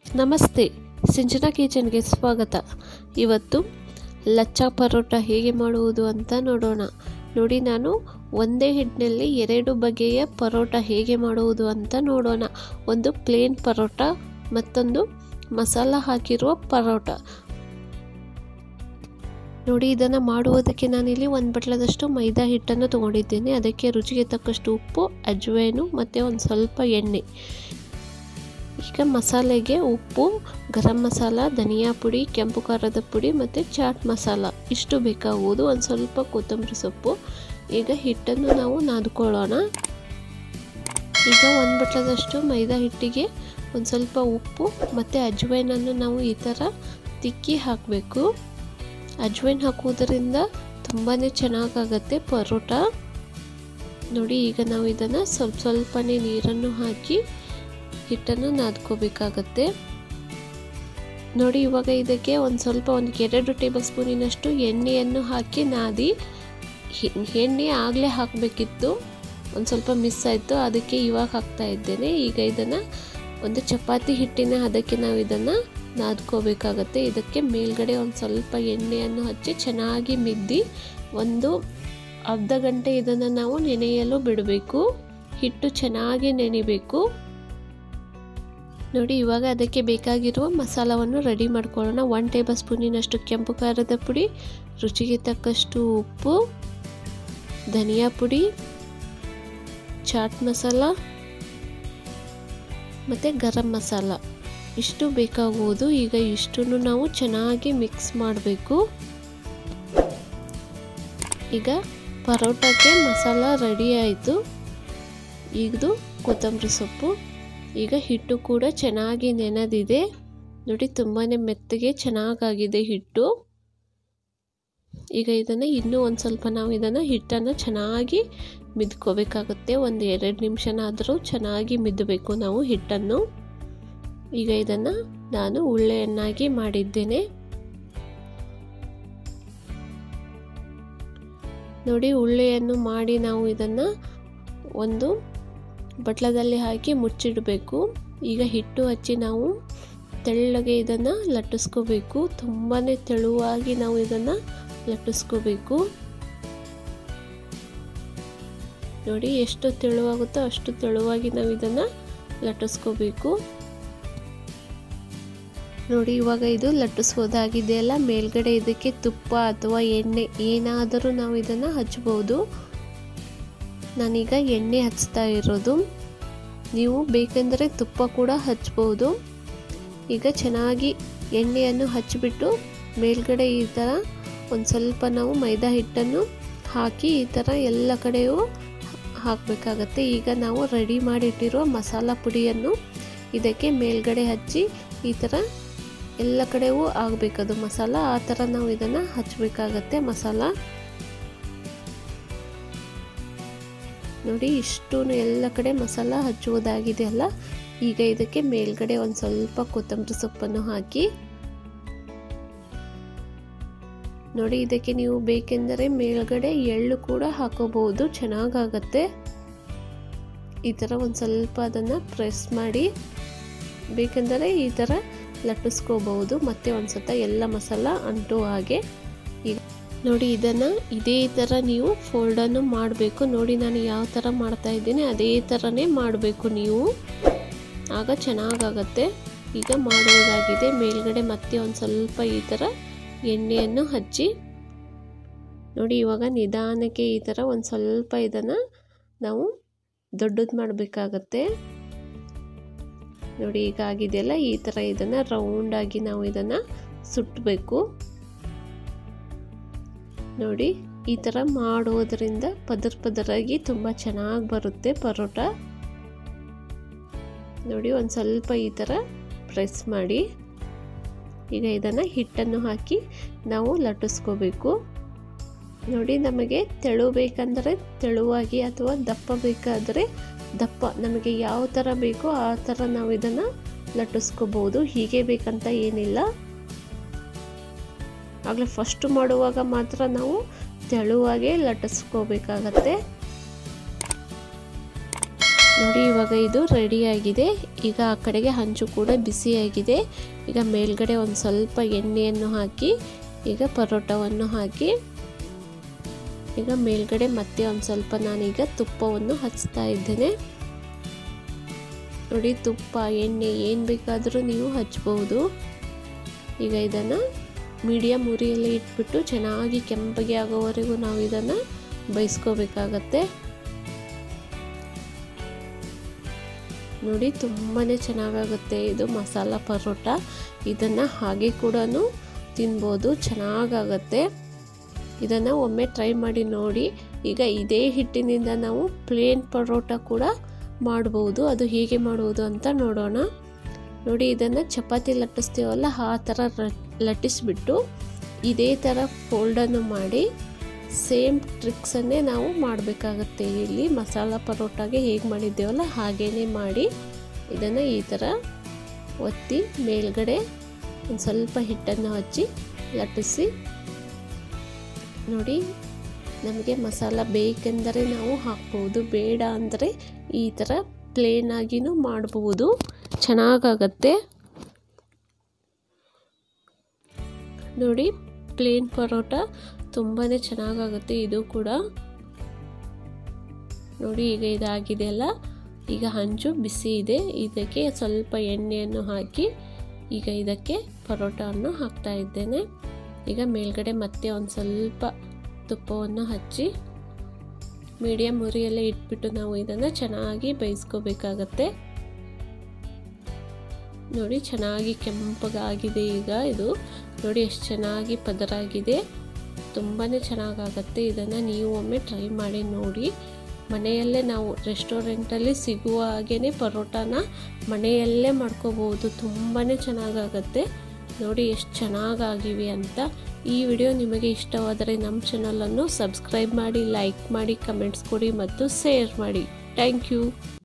ನಮಸ್ತೆ ಸಿಂಚನಾ ಕಿಚನ್ಗೆ ಸ್ವಾಗತ ಇವತ್ತು ಲಚ್ಚಾ ಪರೋಟ ಹೇಗೆ ಮಾಡುವುದು ಅಂತ ನೋಡೋಣ ನೋಡಿ ನಾನು ಒಂದೇ ಹಿಟ್ಟಿನಲ್ಲಿ ಎರಡು ಬಗೆಯ ಪರೋಟ ಹೇಗೆ ಮಾಡುವುದು ಅಂತ ನೋಡೋಣ ಒಂದು ಪ್ಲೇನ್ ಪರೋಟ ಮತ್ತೊಂದು ಮಸಾಲ ಹಾಕಿರುವ ಪರೋಟ ನೋಡಿ ಇದನ್ನು ಮಾಡುವುದಕ್ಕೆ ನಾನಿಲ್ಲಿ ಒಂದು ಬಟ್ಲದಷ್ಟು ಮೈದಾ ಹಿಟ್ಟನ್ನು ತೊಗೊಂಡಿದ್ದೇನೆ ಅದಕ್ಕೆ ರುಚಿಗೆ ತಕ್ಕಷ್ಟು ಉಪ್ಪು ಅಜ್ವೈನು ಮತ್ತು ಒಂದು ಸ್ವಲ್ಪ ಎಣ್ಣೆ ಈಗ ಮಸಾಲೆಗೆ ಉಪ್ಪು ಗರಂ ಮಸಾಲ ಧನಿಯಾ ಪುಡಿ ಕೆಂಪು ಖಾರದ ಪುಡಿ ಮತ್ತು ಚಾಟ್ ಮಸಾಲ ಇಷ್ಟು ಬೇಕಾಗುವುದು ಒಂದು ಸ್ವಲ್ಪ ಕೊತ್ತಂಬರಿ ಸೊಪ್ಪು ಈಗ ಹಿಟ್ಟನ್ನು ನಾವು ನಾದ್ಕೊಳ್ಳೋಣ ಈಗ ಒಂದು ಬಟ್ಲದಷ್ಟು ಮೈದಾ ಹಿಟ್ಟಿಗೆ ಒಂದು ಸ್ವಲ್ಪ ಉಪ್ಪು ಮತ್ತು ಅಜ್ವೈನನ್ನು ನಾವು ಈ ಥರ ತಿಕ್ಕಿ ಹಾಕಬೇಕು ಅಜ್ವೈನ್ ಹಾಕುವುದರಿಂದ ತುಂಬಾ ಚೆನ್ನಾಗಾಗತ್ತೆ ಪರೋಟ ನೋಡಿ ಈಗ ನಾವು ಇದನ್ನು ಸ್ವಲ್ಪ ಸ್ವಲ್ಪನೇ ನೀರನ್ನು ಹಾಕಿ ಹಿಟ್ಟನ್ನು ನಾದ್ಕೋಬೇಕಾಗತ್ತೆ ನೋಡಿ ಇವಾಗ ಇದಕ್ಕೆ ಒಂದು ಸ್ವಲ್ಪ ಒಂದು ಎರಡು ಟೇಬಲ್ ಸ್ಪೂನಿನಷ್ಟು ಎಣ್ಣೆಯನ್ನು ಹಾಕಿ ನಾದಿ ಎಣ್ಣೆ ಆಗಲೇ ಹಾಕಬೇಕಿತ್ತು ಒಂದು ಸ್ವಲ್ಪ ಮಿಸ್ ಆಯಿತು ಅದಕ್ಕೆ ಇವಾಗ ಹಾಕ್ತಾ ಇದ್ದೇನೆ ಈಗ ಇದನ್ನು ಒಂದು ಚಪಾತಿ ಹಿಟ್ಟಿನ ಅದಕ್ಕೆ ನಾವು ಇದನ್ನು ನಾದ್ಕೋಬೇಕಾಗತ್ತೆ ಇದಕ್ಕೆ ಮೇಲ್ಗಡೆ ಒಂದು ಸ್ವಲ್ಪ ಎಣ್ಣೆಯನ್ನು ಹಚ್ಚಿ ಚೆನ್ನಾಗಿ ಮಿದ್ದಿ ಒಂದು ಅರ್ಧ ಗಂಟೆ ಇದನ್ನು ನಾವು ನೆನೆಯಲು ಬಿಡಬೇಕು ಹಿಟ್ಟು ಚೆನ್ನಾಗಿ ನೆನಿಬೇಕು ನೋಡಿ ಇವಾಗ ಅದಕ್ಕೆ ಬೇಕಾಗಿರುವ ಮಸಾಲವನ್ನು ರೆಡಿ ಮಾಡ್ಕೊಳ್ಳೋಣ ಒನ್ ಟೇಬಲ್ ಸ್ಪೂನಿನಷ್ಟು ಕೆಂಪು ಖಾರದ ಪುಡಿ ರುಚಿಗೆ ತಕ್ಕಷ್ಟು ಉಪ್ಪು ಧನಿಯಾ ಪುಡಿ ಚಾಟ್ ಮಸಾಲ ಮತ್ತು ಗರಂ ಮಸಾಲ ಇಷ್ಟು ಬೇಕಾಗುವುದು ಈಗ ಇಷ್ಟನ್ನು ನಾವು ಚೆನ್ನಾಗಿ ಮಿಕ್ಸ್ ಮಾಡಬೇಕು ಈಗ ಪರೋಟಕ್ಕೆ ಮಸಾಲ ರೆಡಿ ಆಯಿತು ಈಗದು ಕೊತ್ತಂಬರಿ ಸೊಪ್ಪು ಈಗ ಹಿಟ್ಟು ಕೂಡ ಚೆನ್ನಾಗಿ ನೆನೆದಿದೆ ನೋಡಿ ತುಂಬಾ ಮೆತ್ತಗೆ ಚೆನ್ನಾಗಾಗಿದೆ ಹಿಟ್ಟು ಈಗ ಇದನ್ನು ಇನ್ನೂ ಒಂದು ಸ್ವಲ್ಪ ನಾವು ಇದನ್ನು ಹಿಟ್ಟನ್ನು ಚೆನ್ನಾಗಿ ಮಿದ್ಕೋಬೇಕಾಗುತ್ತೆ ಒಂದು ಎರಡು ನಿಮಿಷನಾದರೂ ಚೆನ್ನಾಗಿ ಮಿದ್ದಬೇಕು ನಾವು ಹಿಟ್ಟನ್ನು ಈಗ ಇದನ್ನು ನಾನು ಉಳ್ಳೆಯನ್ನಾಗಿ ಮಾಡಿದ್ದೇನೆ ನೋಡಿ ಉಳ್ಳೆಯನ್ನು ಮಾಡಿ ನಾವು ಇದನ್ನು ಒಂದು ಬಟ್ಲದಲ್ಲಿ ಹಾಕಿ ಮುಚ್ಚಿಡಬೇಕು ಈಗ ಹಿಟ್ಟು ಹಚ್ಚಿ ನಾವು ತೆಳ್ಳಗೆ ಇದನ್ನು ಲಟ್ಟಿಸ್ಕೋಬೇಕು ತುಂಬಾ ತೆಳುವಾಗಿ ನಾವು ಇದನ್ನು ಲಟ್ಟಿಸ್ಕೋಬೇಕು ನೋಡಿ ಎಷ್ಟು ತೆಳುವಾಗುತ್ತೋ ಅಷ್ಟು ತೆಳುವಾಗಿ ನಾವು ಇದನ್ನು ಲಟ್ಟಿಸ್ಕೋಬೇಕು ನೋಡಿ ಇವಾಗ ಇದು ಲಟ್ಟಿಸೋದಾಗಿದೆ ಅಲ್ಲ ಮೇಲ್ಗಡೆ ಇದಕ್ಕೆ ತುಪ್ಪ ಅಥವಾ ಎಣ್ಣೆ ಏನಾದರೂ ನಾವು ಇದನ್ನು ಹಚ್ಬೋದು ನಾನೀಗ ಎಣ್ಣೆ ಹಚ್ತಾ ಇರೋದು ನೀವು ಬೇಕೆಂದರೆ ತುಪ್ಪ ಕೂಡ ಹಚ್ಬೋದು ಈಗ ಚೆನ್ನಾಗಿ ಎಣ್ಣೆಯನ್ನು ಹಚ್ಚಿಬಿಟ್ಟು ಮೇಲ್ಗಡೆ ಈ ಥರ ಒಂದು ಸ್ವಲ್ಪ ನಾವು ಮೈದಾ ಹಿಟ್ಟನ್ನು ಹಾಕಿ ಈ ಥರ ಎಲ್ಲ ಕಡೆಯೂ ಹಾಕಬೇಕಾಗತ್ತೆ ಈಗ ನಾವು ರೆಡಿ ಮಾಡಿಟ್ಟಿರುವ ಮಸಾಲ ಪುಡಿಯನ್ನು ಇದಕ್ಕೆ ಮೇಲ್ಗಡೆ ಹಚ್ಚಿ ಈ ಥರ ಎಲ್ಲ ಕಡೆಯೂ ಆಗಬೇಕದು ಮಸಾಲ ಆ ಥರ ನಾವು ಇದನ್ನು ಹಚ್ಚಬೇಕಾಗತ್ತೆ ಮಸಾಲ ನೋಡಿ ಇಷ್ಟು ಎಲ್ಲ ಕಡೆ ಮಸಾಲ ಹಚ್ಚುವುದಾಗಿದೆ ಅಲ್ಲ ಈಗ ಇದಕ್ಕೆ ಮೇಲ್ಗಡೆ ಒಂದು ಸ್ವಲ್ಪ ಕೊತ್ತಂಬರಿ ಸೊಪ್ಪನ್ನು ಹಾಕಿ ನೋಡಿ ಇದಕ್ಕೆ ನೀವು ಬೇಕೆಂದರೆ ಮೇಲ್ಗಡೆ ಎಳ್ಳು ಕೂಡ ಹಾಕೋಬಹುದು ಚೆನ್ನಾಗಾಗತ್ತೆ ಈ ಥರ ಒಂದು ಸ್ವಲ್ಪ ಅದನ್ನು ಪ್ರೆಸ್ ಮಾಡಿ ಬೇಕೆಂದರೆ ಈ ಥರ ಲಟ್ಟಿಸ್ಕೋಬಹುದು ಮತ್ತೆ ಒಂದು ಸತ ಎಲ್ಲ ಮಸಾಲ ಅಂಟು ಹಾಗೆ ಈಗ ನೋಡಿ ಇದನ್ನು ಇದೇ ಥರ ನೀವು ಫೋಲ್ಡನ್ನು ಮಾಡಬೇಕು ನೋಡಿ ನಾನು ಯಾವ ಥರ ಮಾಡ್ತಾ ಇದ್ದೀನಿ ಅದೇ ಥರನೇ ಮಾಡಬೇಕು ನೀವು ಆಗ ಚೆನ್ನಾಗಾಗತ್ತೆ ಈಗ ಮಾಡುವುದಾಗಿದೆ ಮೇಲ್ಗಡೆ ಮತ್ತೆ ಒಂದು ಸ್ವಲ್ಪ ಈ ಥರ ಎಣ್ಣೆಯನ್ನು ಹಚ್ಚಿ ನೋಡಿ ಇವಾಗ ನಿಧಾನಕ್ಕೆ ಈ ಥರ ಒಂದು ಸ್ವಲ್ಪ ಇದನ್ನು ನಾವು ದೊಡ್ಡದು ಮಾಡಬೇಕಾಗತ್ತೆ ನೋಡಿ ಈಗ ಆಗಿದೆಯಲ್ಲ ಈ ಥರ ಇದನ್ನು ರೌಂಡಾಗಿ ನಾವು ಇದನ್ನು ಸುಟ್ಟಬೇಕು ನೋಡಿ ಈ ಥರ ಮಾಡೋದ್ರಿಂದ ಪದರ ಪದರಾಗಿ ತುಂಬ ಚೆನ್ನಾಗಿ ಬರುತ್ತೆ ಪರೋಟ ನೋಡಿ ಒಂದು ಸ್ವಲ್ಪ ಈ ಥರ ಪ್ರೆಸ್ ಮಾಡಿ ಈಗ ಇದನ್ನು ಹಿಟ್ಟನ್ನು ಹಾಕಿ ನಾವು ಲಟ್ಟಿಸ್ಕೋಬೇಕು ನೋಡಿ ನಮಗೆ ತೆಳು ಬೇಕಂದರೆ ತೆಳುವಾಗಿ ಅಥವಾ ದಪ್ಪ ಬೇಕಾದರೆ ದಪ್ಪ ನಮಗೆ ಯಾವ ಥರ ಬೇಕೋ ಆ ಥರ ನಾವು ಇದನ್ನು ಲಟ್ಟಿಸ್ಕೋಬೋದು ಹೀಗೆ ಬೇಕಂತ ಏನಿಲ್ಲ ಆಗಲೇ ಫಸ್ಟ್ ಮಾಡುವಾಗ ಮಾತ್ರ ನಾವು ತೆಳುವಾಗೆ ಲಟ್ಟಿಸ್ಕೋಬೇಕಾಗತ್ತೆ ನೋಡಿ ಇವಾಗ ಇದು ರೆಡಿಯಾಗಿದೆ ಈಗ ಆ ಕಡೆಗೆ ಹಂಚು ಕೂಡ ಬಿಸಿಯಾಗಿದೆ ಈಗ ಮೇಲ್ಗಡೆ ಒಂದು ಸ್ವಲ್ಪ ಎಣ್ಣೆಯನ್ನು ಹಾಕಿ ಈಗ ಪರೋಟವನ್ನು ಹಾಕಿ ಈಗ ಮೇಲ್ಗಡೆ ಮತ್ತೆ ಒಂದು ಸ್ವಲ್ಪ ನಾನೀಗ ತುಪ್ಪವನ್ನು ಹಚ್ತಾ ಇದ್ದೇನೆ ನೋಡಿ ತುಪ್ಪ ಎಣ್ಣೆ ಏನು ಬೇಕಾದರೂ ನೀವು ಹಚ್ಬೋದು ಈಗ ಇದನ್ನು ಮೀಡಿಯಮ್ ಉರಿಯಲ್ಲಿ ಇಟ್ಬಿಟ್ಟು ಚೆನ್ನಾಗಿ ಕೆಂಪಗೆ ಆಗೋವರೆಗೂ ನಾವು ಇದನ್ನು ಬೈಸ್ಕೋಬೇಕಾಗತ್ತೆ ನೋಡಿ ತುಂಬಾ ಚೆನ್ನಾಗಾಗುತ್ತೆ ಇದು ಮಸಾಲ ಪರೋಟ ಇದನ್ನು ಹಾಗೆ ಕೂಡ ತಿನ್ಬೋದು ಚೆನ್ನಾಗಾಗತ್ತೆ ಇದನ್ನು ಒಮ್ಮೆ ಟ್ರೈ ಮಾಡಿ ನೋಡಿ ಈಗ ಇದೇ ಹಿಟ್ಟಿನಿಂದ ನಾವು ಪ್ಲೇನ್ ಪರೋಟ ಕೂಡ ಮಾಡ್ಬೋದು ಅದು ಹೇಗೆ ಮಾಡುವುದು ಅಂತ ನೋಡೋಣ ನೋಡಿ ಇದನ್ನು ಚಪಾತಿ ಲಟ್ಟಿಸ್ತೀವಲ್ಲ ಆ ಥರ ಲಟ್ಟಿಸ್ಬಿಟ್ಟು ಇದೇ ಥರ ಫೋಲ್ಡನ್ನು ಮಾಡಿ ಸೇಮ್ ಟ್ರಿಕ್ಸನ್ನೇ ನಾವು ಮಾಡಬೇಕಾಗತ್ತೆ ಇಲ್ಲಿ ಮಸಾಲ ಪರೋಟಾಗೆ ಹೇಗೆ ಮಾಡಿದ್ದೇವಲ್ಲ ಹಾಗೇ ಮಾಡಿ ಇದನ್ನು ಈ ಥರ ಒತ್ತಿ ಮೇಲ್ಗಡೆ ಒಂದು ಸ್ವಲ್ಪ ಹಿಟ್ಟನ್ನು ಹಚ್ಚಿ ಲಟ್ಟಿಸಿ ನೋಡಿ ನಮಗೆ ಮಸಾಲ ಬೇಕೆಂದರೆ ನಾವು ಹಾಕ್ಬೋದು ಬೇಡ ಅಂದರೆ ಈ ಥರ ಪ್ಲೇನ್ ಆಗಿನೂ ಮಾಡ್ಬೋದು ಚೆನ್ನಾಗಾಗತ್ತೆ ನೋಡಿ ಪ್ಲೇನ್ ಪರೋಟ ತುಂಬಾ ಚೆನ್ನಾಗಾಗುತ್ತೆ ಇದು ಕೂಡ ನೋಡಿ ಈಗ ಇದಾಗಿದೆ ಅಲ್ಲ ಈಗ ಹಂಚು ಬಿಸಿ ಇದೆ ಇದಕ್ಕೆ ಸ್ವಲ್ಪ ಎಣ್ಣೆಯನ್ನು ಹಾಕಿ ಈಗ ಇದಕ್ಕೆ ಪರೋಟವನ್ನು ಹಾಕ್ತಾ ಇದ್ದೇನೆ ಈಗ ಮೇಲ್ಗಡೆ ಮತ್ತೆ ಒಂದು ಸ್ವಲ್ಪ ತುಪ್ಪವನ್ನು ಹಚ್ಚಿ ಮೀಡಿಯಮ್ ಉರಿಯಲ್ಲೇ ಇಟ್ಬಿಟ್ಟು ನಾವು ಇದನ್ನು ಚೆನ್ನಾಗಿ ಬೇಯಿಸ್ಕೋಬೇಕಾಗತ್ತೆ ನೋಡಿ ಚೆನ್ನಾಗಿ ಕೆಂಪಗಾಗಿದೆ ಈಗ ಇದು ನೋಡಿ ಎಷ್ಟು ಚೆನ್ನಾಗಿ ಪದರಾಗಿದೆ ತುಂಬಾ ಚೆನ್ನಾಗಾಗತ್ತೆ ಇದನ್ನು ನೀವು ಒಮ್ಮೆ ಟ್ರೈ ಮಾಡಿ ನೋಡಿ ಮನೆಯಲ್ಲೇ ನಾವು ರೆಸ್ಟೋರೆಂಟಲ್ಲಿ ಸಿಗುವ ಹಾಗೇ ಪರೋಟಾನ ಮನೆಯಲ್ಲೇ ಮಾಡ್ಕೋಬೋದು ತುಂಬಾ ಚೆನ್ನಾಗಾಗತ್ತೆ ನೋಡಿ ಎಷ್ಟು ಚೆನ್ನಾಗಾಗಿವೆ ಅಂತ ಈ ವಿಡಿಯೋ ನಿಮಗೆ ಇಷ್ಟವಾದರೆ ನಮ್ಮ ಚಾನಲನ್ನು ಸಬ್ಸ್ಕ್ರೈಬ್ ಮಾಡಿ ಲೈಕ್ ಮಾಡಿ ಕಮೆಂಟ್ಸ್ ಕೊಡಿ ಮತ್ತು ಶೇರ್ ಮಾಡಿ ಥ್ಯಾಂಕ್ ಯು